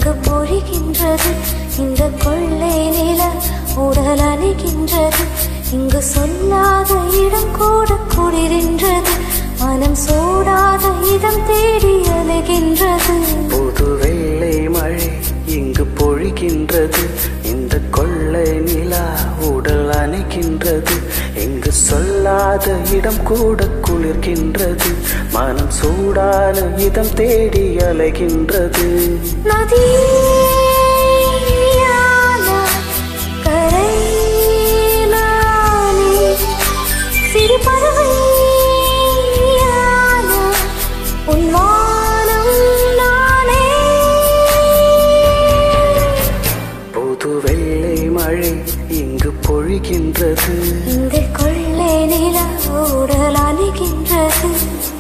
இங்கு பொழிகின்றது இந்த கொள்ளை நில உடல் அணிகின்றது இங்கு சொல்லாத இடம் கூட குளிரின்றது மனம் சூடாத இடம் தேடி அலைகின்றது புது வெள்ளை மழை இங்கு பொழிகின்றது இந்த கொள்ளை நிலா உடல் அணைக்கின்றது இங்கு சொல்லாத இடம் கூட குளிர்கின்றது மனம் சூடான இதம் தேடி அலைகின்றது நதியானா கரையிலானே சிறு பறவையானா உன் வானம் நானே புது வெள்ளை மழை இங்கு பொழிகின்றது இந்த கொள்ளை நிலா உடல் அணிகின்றது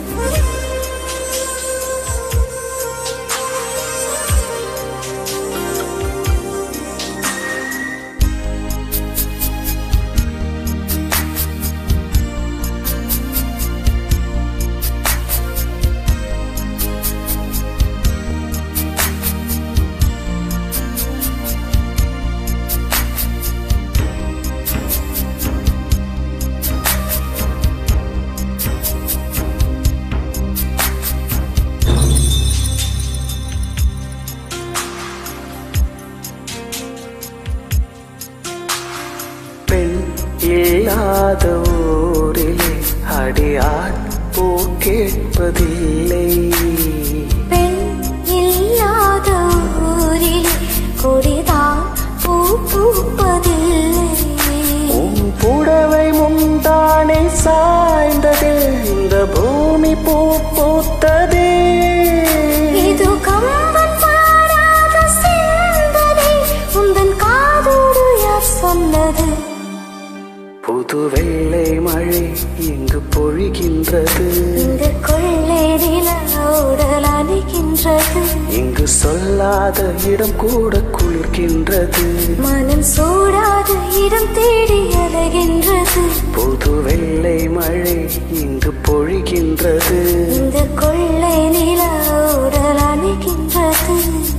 பெண் இல்லாத ஊரிலே அடியாட் பூ கேட்பதில்லை பெண் இல்லாத ஊரில் கொடிதான் பூ பூப்பதில்லை உன் புடவை முந்தானை சாய்ந்தது இந்த பூமி பூ பூத்ததே இது கம்பன் பாடாத சிந்தனை உந்தன் காதோடு யார் சொன்னது புது வெள்ளை மழை இங்கு பொழிகின்றது இந்த கொள்ளை நில உடல் அணிகின்றது இங்கு சொல்லாத இடம் கூட குளிர்கின்றது மனம் சூடாத இடம் தேடி அலைகின்றது புது வெள்ளை மழை இங்கு பொழிகின்றது இந்த கொள்ளை நில உடல் அணிகின்றது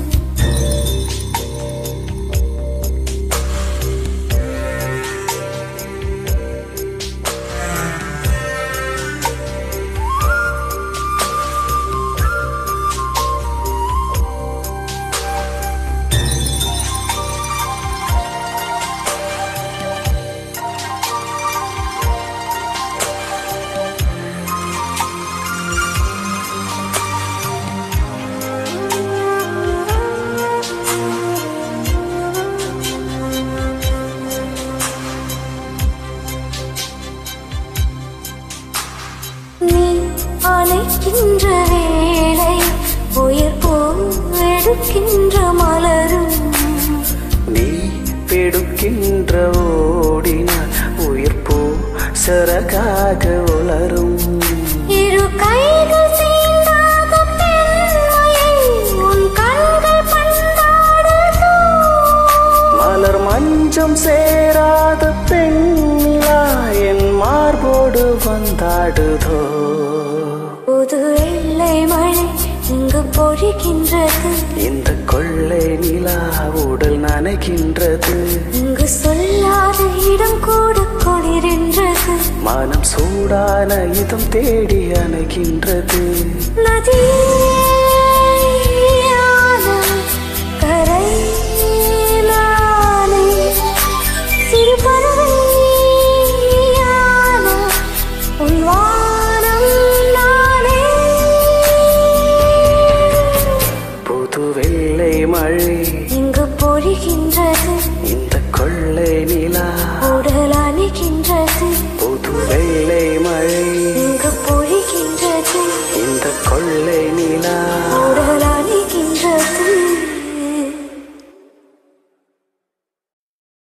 நீ அணைக்கின்ற வேளை உயிர் பூ எடுக்கின்ற மலரும் நீ பெடுக்கின்ற ஓடினால் உயிர் போ சரகாக உலரும் இரு கைகள் தீண்டாத பெண்மையை உன் கண்கள் பந்தாடுதோ மலர் மஞ்சம் சேராத பெண்ணிலா என் மார்போடு வந்தாடுதோ புது வெள்ளை மழை இங்கு பொழிகின்றது இந்த கொள்ளை நிலா உடல் நனைகின்றது இங்கு சொல்லாத இடம் கூட குளிரின்றது மனம் சூடான இதம் தேடி அணைகின்றது நதியான கரையிலானே சிறு பறவையான உன் வானம் நானே புது வெள்ளை மழை இங்கு பொழிகின்றது